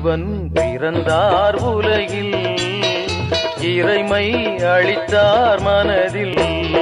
இறைவன் பிறந்தார் உலகில் இறைமை அளித்தார் மனதில்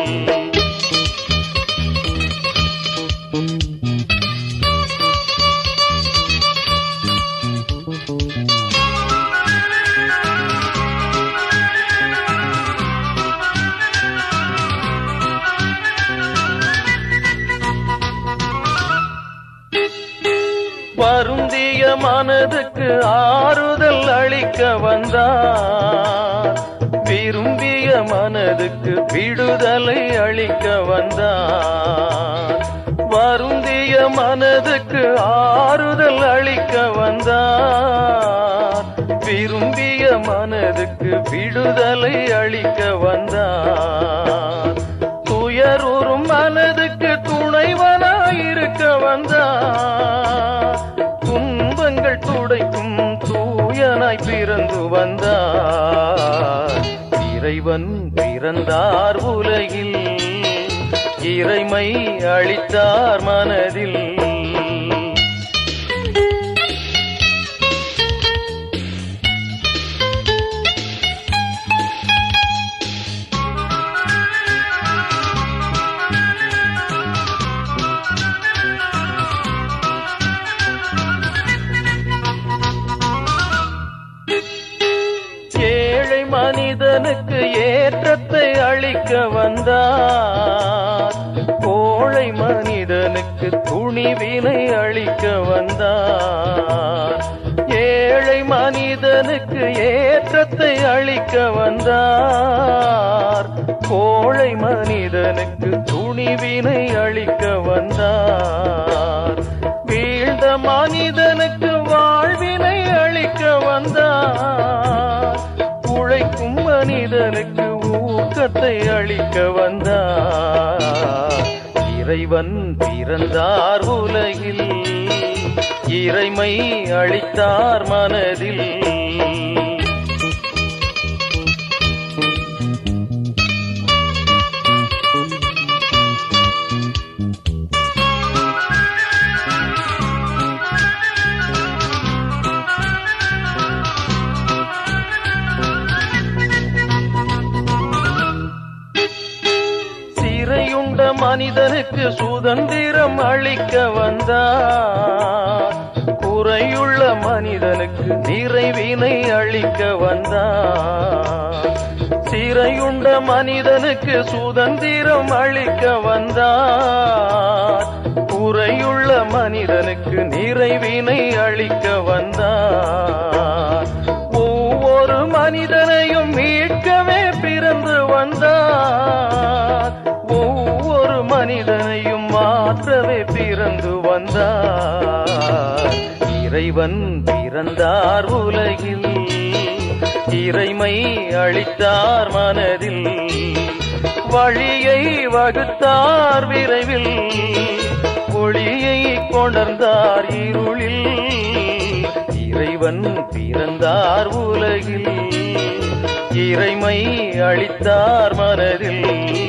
வருந்திய மனதுக்கு ஆறுதல் அளிக்க வந்தார் விரும்பிய மனதுக்கு விடுதலை அளிக்க வந்தார் வருந்திய மனதுக்கு ஆறுதல் அளிக்க வந்தார் விரும்பிய மனதுக்கு விடுதலை அளிக்க வந்தார் துயருறும் மனதுக்கு துணைவனாயிருக்க வந்தார் துன்பங்கள் துடைக்கும் தூயனாய் பிறந்து வந்தார் இறைவன் பிறந்தார் உலகில் இறைமை அளித்தார் மனதில் ஏழை மனிதனுக்கு ஏற்றத்தை அளிக்க வந்தார் கோழை மனிதனுக்கு துணிவினை அளிக்க வந்தார் ஏழை மனிதனுக்கு ஏற்றத்தை அளிக்க வந்தார் கோழை மனிதனுக்கு துணிவினை அளிக்க வந்தார் வீழ்ந்த மனிதனுக்கு வாழ்வினை அளிக்க வந்தார் உழைக்கும் மனிதனுக்கு ஊக்கத்தை அளிக்க வந்தார் இறைவன் பிறந்தார் உலகில் இறைமை அளித்தார் மனதில் சிறையுண்ட மனிதனுக்கு சுதந்திரம் அளிக்க வந்தார் குறையுள்ள மனிதனுக்கு நிறைவினை அளிக்க வந்தார் சிறையுண்ட மனிதனுக்கு சுதந்திரம் அளிக்க வந்தார் குறையுள்ள மனிதனுக்கு நிறைவினை அளிக்க வந்தார் ஒவ்வொரு மனிதனையும் மீட்கவே பிறந்து வந்தார் ஒவ்வொரு மனிதனையும் மாற்றவே பிறந்து வந்தார் இறைவன் பிறந்தார் உலகில் இறைமை அளித்தார் மனதில் வழியை வகுத்தார் விரைவில் ஒளியை கொணர்ந்தார் இருளில் இறைவன் பிறந்தார் உலகில் இறைமை அளித்தார் மனதில்